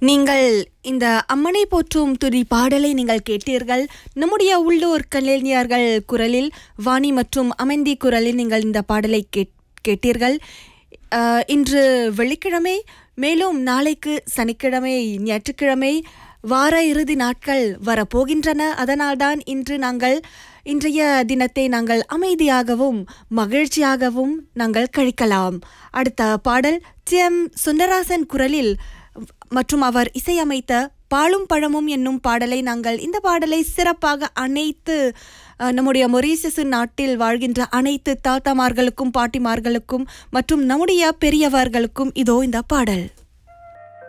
நீங்கள் இந்த அம்மனை போற்றும் துதி பாடலை நீங்கள் கேட்டீர்கள் நம்முடைய உள்ளூர் கலைஞர்கள் குரலில் வாணி மற்றும் அமைந்தி குரலில் நீங்கள் இந்த பாடலை கேட்- கேட்டீர்கள் அஹ், இன்று வெள்ளிக்கிழமை மேலும் நாளைக்கு சனிக்கிழமை ஞாயிற்றுக்கிழமை வார இறுதி நாட்கள் வரப்போகின்றன அதனால்தான் இன்று நாங்கள் இன்றைய தினத்தை நாங்கள் அமைதியாகவும் மகிழ்ச்சியாகவும் நாங்கள் கழிக்கலாம் அடுத்த பாடல் டி எம் சுந்தராசன் குரலில் மற்றும் அவர் இசையமைத்த பாலும் பழமும் என்னும் பாடலை நாங்கள் இந்த பாடலை சிறப்பாக அனைத்து அஹ், நம்முடைய மொரீசஸ் நாட்டில் வாழ்கின்ற அனைத்து தாத்தாமார்களுக்கும் பாட்டிமார்களுக்கும் மற்றும் நம்முடைய பெரியவர்களுக்கும் இதோ இந்த பாடல்